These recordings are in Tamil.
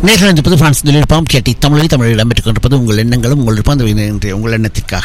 நேர்கள் இந்த புது பிரான்ஸ் தொழில்நுட்பம் கேட்டி தமிழில் தமிழில் இடம்பெற்றுக் கொண்டிருப்பது உங்கள் எண்ணங்களும் உங்கள் விருப்பம் இன்றைய உங்கள் எண்ணத்திற்காக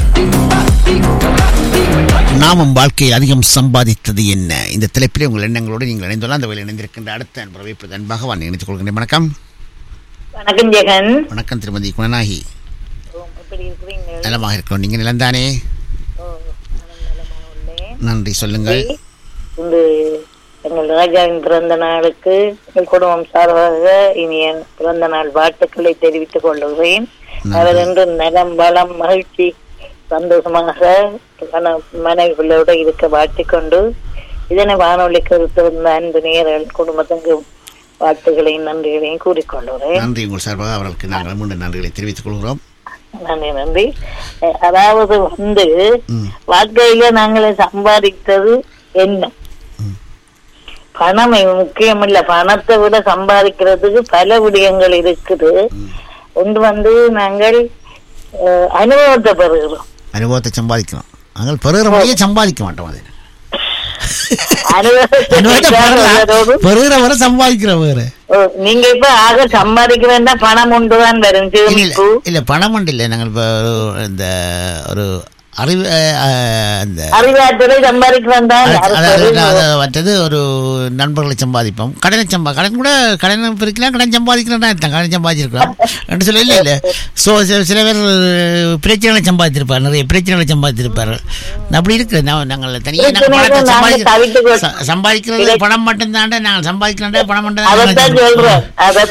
நாமும் வாழ்க்கையில் அதிகம் சம்பாதித்தது என்ன இந்த தலைப்பிலே உங்கள் எண்ணங்களோடு நீங்கள் இணைந்துள்ள அந்த வகையில் இணைந்திருக்கின்ற அடுத்த அன்புறவை இப்போது அன்பாக வான் இணைத்துக் கொள்கின்றேன் வணக்கம் வணக்கம் ஜெகன் வணக்கம் திருமதி குணநாகி எப்படி இருக்கிறீங்க நலமாக இருக்கிறோம் நீங்கள் நிலந்தானே ஓ, நானும் நலமா உள்ளேன். நன்றி சொல்லுங்கள் இன்று எங்கள் ராஜாவின் பிறந்த நாளுக்கு எங்கள் குடும்பம் சார்பாக இனிய பிறந்த நாள் வாழ்த்துக்களை தெரிவித்துக் கொள்கிறேன் அவர் என்று நலம் வளம் மகிழ்ச்சி சந்தோஷமாக மன- மனைவிகளோடு இருக்க வாழ்த்திக் கொண்டு இதனை வானொலிக்கு இருந்த அன்பு நேரல் குடும்பத்துக்கு வாழ்த்துக்களையும் நன்றிகளையும் கூறிக்கொள்கிறேன் நன்றி உங்கள் சார்பாக அவர்களுக்கு நாங்கள் மீண்டும் நன்றிகளை தெரிவித்துக் கொள்கிறோம் நன்றி நன்றி அஹ் அதாவது வந்து ம். வாழ்க்கையில நாங்கள் சம்பாதித்தது என்ன பணம் முக்கியம் இல்ல பணத்தை விட சம்பாதிக்கிறதுக்கு பல விடயங்கள் இருக்குது ஒன்று வந்து நாங்கள் அஹ், அனுபவத்தை பெறுகிறோம் அனுபவத்தை சம்பாதிக்கிறோம் நாங்கள் பெறுகிற வழியே சம்பாதிக்க மாட்டோம் அதை அனுபவத்தை அனுபவத்தை பெறுகிறதோடு, பெறுகிற- பெறுகிற வரை சம்பாதிக்கிற வேறு ஓ, நீங்க இப்ப ஆக சம்பாதிக்க வேண்டாம் பணம் ஒன்றுதான் வரும் இல்ல சேமிப்பு இல்ல பணம் உண்டு இல்லை நாங்கள் இப்போ இந்த ஒரு அறிவு அஹ், அஹ், அந்த அறிவாற்றலை சம்பாதிக்க வேண்டாம் அது- யாரும் அதாவது பெறுகிறோம். அது மற்றது ஒரு நண்பர்களை சம்பாதிப்போம் கடனை சம்பா கடன் கூட கடன் பிரிக்கலாம் கடன் சம்பாதிக்கலாம் தான் கடன் சம்பாதிச்சிருக்கலாம் என்று சொல்ல இல்லை இல்லை ஸோ சில பேர் பிரச்சனைகளை சம்பாதிச்சிருப்பார் நிறைய பிரச்சனைகளை சம்பாதிச்சிருப்பார் அப்படி இருக்குது நான் நாங்கள் தனியாக நாங்கள் பிரச்சனைகளை பணத்தை நாங்க தவிர்த்து சம்பாதிக்க கொள்- ச- சம்பாதிக்கிறது பணம் மட்டும்தாண்டா நாங்கள் சம்பாதிக்கிறோம் பணம் மட்டும் அதைத்தான் சொல்றேன் அதை